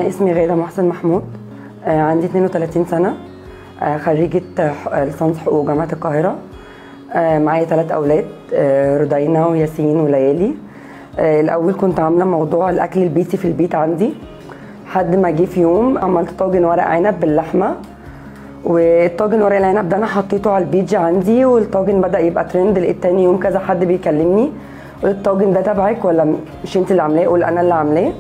اسمي غادة محسن محمود آه، عندي 32 سنة آه، خريجة آه، ليسانس حقوق جامعة القاهرة آه، معايا ثلاث أولاد آه، رودينا وياسين وليالي آه، الأول كنت عاملة موضوع الأكل البيتي في البيت عندي لحد ما جه في يوم عملت طاجن ورق عنب باللحمة والطاجن ورق العنب ده انا حطيته على البيج عندي والطاجن بدا يبقى ترند لقيت تاني يوم كذا حد بيكلمني قلت الطاجن ده تبعك ولا مش انت اللي عاملاه قول انا اللي عاملاه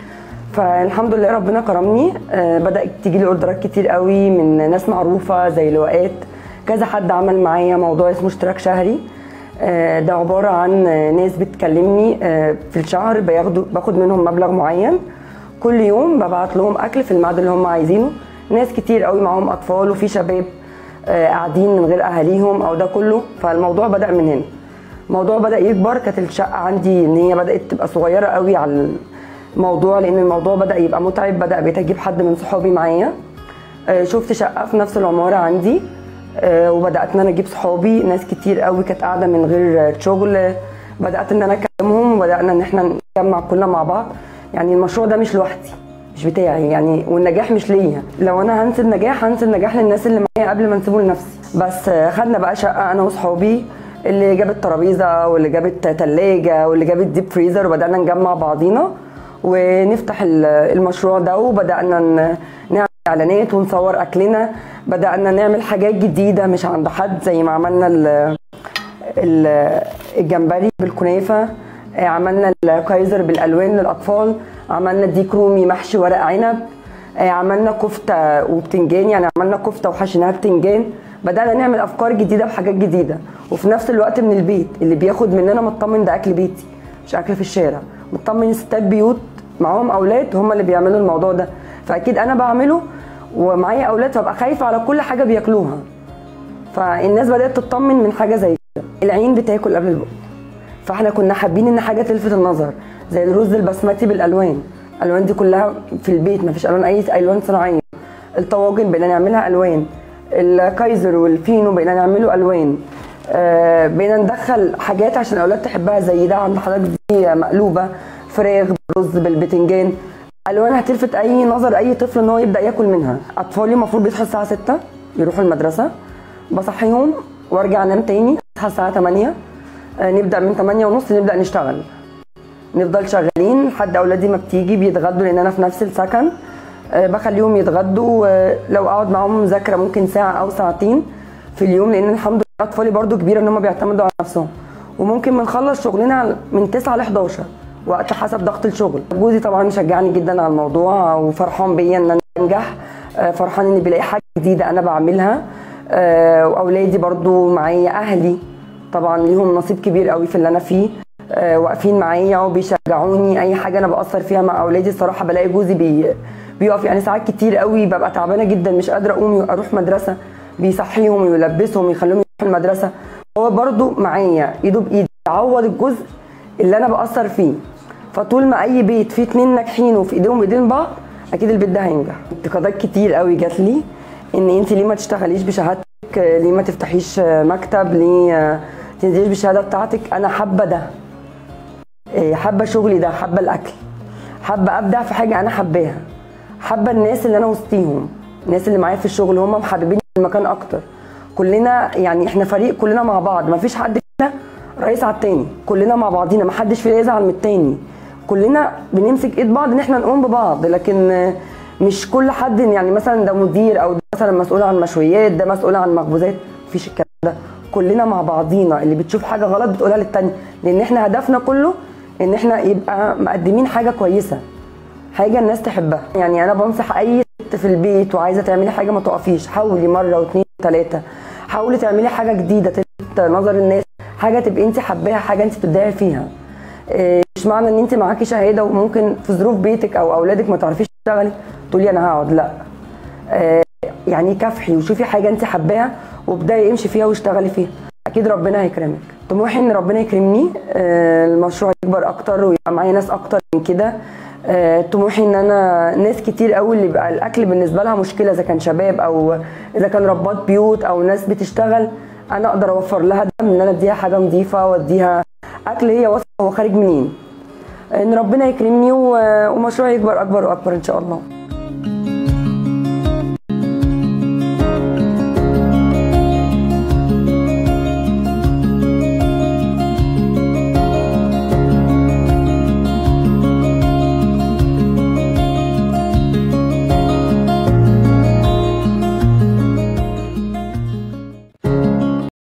فالحمد لله ربنا كرمني آه، بدات تيجي لي اوردرات كتير قوي من ناس معروفه زي لواءات كذا حد عمل معايا موضوع اسمه اشتراك شهري آه، ده عباره عن آه، ناس بتكلمني آه، في الشهر بياخدوا باخد منهم مبلغ معين كل يوم ببعت لهم اكل في الميعاد اللي هم عايزينه ناس كتير قوي معاهم اطفال وفي شباب آه، قاعدين من غير اهاليهم او ده كله فالموضوع بدا من هنا الموضوع بدا يكبر كانت الشقه عندي ان هي بدات تبقى صغيره قوي على الموضوع لان الموضوع بدا يبقى متعب بدا بقيت اجيب حد من صحابي معايا آه، شفت شقه في نفس العماره عندي آه، وبدات ان انا اجيب صحابي ناس كتير قوي كانت قاعده من غير شغل بدات ان انا اكلمهم وبدانا ان احنا نجمع كلنا مع بعض يعني المشروع ده مش لوحدي مش بتاعي يعني والنجاح مش ليا لو انا هنسب نجاح هنسب نجاح للناس اللي معايا قبل ما نسيبه لنفسي بس آه، خدنا بقى شقه انا وصحابي اللي جابت ترابيزه واللي جابت تلاجة واللي جابت ديب فريزر وبدانا نجمع بعضينا ونفتح ال- المشروع ده وبدانا ن- نعمل اعلانات ونصور اكلنا بدانا نعمل حاجات جديده مش عند حد زي ما عملنا ال- ال- الجمبري بالكنافه آه، عملنا الكايزر بالالوان للاطفال عملنا ديك رومي محشي ورق عنب آه، عملنا كفته وبتنجان يعني عملنا كفته وحشيناها بتنجان بدانا نعمل افكار جديده وحاجات جديده وفي نفس الوقت من البيت اللي بياخد مننا مطمن ده اكل بيتي مش اكل في الشارع مطمن ستات بيوت معاهم اولاد هم اللي بيعملوا الموضوع ده فاكيد انا بعمله ومعايا اولاد فابقى خايفه على كل حاجه بياكلوها فالناس بدات تطمن من حاجه زي كده العين بتاكل قبل البق فاحنا كنا حابين ان حاجه تلفت النظر زي الرز البسمتي بالالوان الالوان دي كلها في البيت مفيش الوان اي الوان صناعيه الطواجن بقينا نعملها الوان الكايزر والفينو بقينا نعمله الوان آه بقينا ندخل حاجات عشان الاولاد تحبها زي ده عند حضرتك دي مقلوبه فراخ برز بالبتنجان الوان هتلفت اي نظر اي طفل ان هو يبدا ياكل منها اطفالي المفروض بيصحوا الساعه 6 يروحوا المدرسه بصحيهم وارجع انام تاني اصحى الساعه 8 آه، نبدا من 8 ونص نبدا نشتغل نفضل شغالين لحد اولادي ما بتيجي بيتغدوا لان انا في نفس السكن آه، بخليهم يتغدوا آه، لو اقعد معاهم مذاكره ممكن ساعه او ساعتين في اليوم لان الحمد لله اطفالي برضو كبيره ان هم بيعتمدوا على نفسهم وممكن بنخلص شغلنا من 9 ل 11 وقت حسب ضغط الشغل جوزي طبعا مشجعني جدا على الموضوع وفرحان بيا ان انا انجح آه، فرحان اني بلاقي حاجه جديده انا بعملها آه، واولادي برضو معايا اهلي طبعا ليهم نصيب كبير قوي في اللي انا فيه آه، واقفين معايا وبيشجعوني اي حاجه انا بأثر فيها مع اولادي الصراحه بلاقي جوزي بي بيقف يعني ساعات كتير قوي ببقى تعبانه جدا مش قادره اقوم اروح مدرسه بيصحيهم ويلبسهم ويخليهم يروحوا المدرسه هو برضو معايا ايده بايدي يعوض الجزء اللي انا بأثر فيه فطول ما اي بيت فيه اتنين ناجحين وفي ايديهم بايدين بعض اكيد البيت ده هينجح انتقادات كتير قوي جات لي ان انت ليه ما تشتغليش بشهادتك ليه ما تفتحيش مكتب ليه تنزليش بالشهاده بتاعتك انا حابه ده إيه، حابه شغلي ده حابه الاكل حابه ابدع في حاجه انا حباها حابه الناس اللي انا وسطيهم الناس اللي معايا في الشغل هم محببيني في المكان اكتر كلنا يعني احنا فريق كلنا مع بعض ما فيش حد فينا رئيس على التاني كلنا مع بعضينا ما حدش فينا يزعل من التاني كلنا بنمسك ايد بعض ان احنا نقوم ببعض لكن آه، مش كل حد يعني مثلا ده مدير او ده مثلا مسؤول عن مشويات ده مسؤول عن مخبوزات مفيش الكلام ده كلنا مع بعضينا اللي بتشوف حاجه غلط بتقولها للتاني لان احنا هدفنا كله ان احنا يبقى مقدمين حاجه كويسه حاجه الناس تحبها يعني انا بنصح اي ست في البيت وعايزه تعملي حاجه ما تقفيش حاولي مره واثنين وثلاثه حاولي تعملي حاجه جديده تلفت نظر الناس حاجه تبقي انت حباها حاجه انت بتبدعي فيها إيه، مش معنى ان انت معاكي شهاده وممكن في ظروف بيتك او اولادك ما تعرفيش تشتغلي تقولي انا هقعد لا آه، يعني كافحي وشوفي حاجه انت حباها وابداي امشي فيها واشتغلي فيها اكيد ربنا هيكرمك طموحي ان ربنا يكرمني آه، المشروع يكبر اكتر ويبقى معايا ناس اكتر من كده آه، طموحي ان انا ناس كتير قوي اللي بقى الاكل بالنسبه لها مشكله اذا كان شباب او اذا كان ربات بيوت او ناس بتشتغل انا اقدر اوفر لها ده ان انا اديها حاجه نظيفه واديها اكل هي واثقه هو خارج منين ان ربنا يكرمني و- ومشروعي يكبر اكبر واكبر ان شاء الله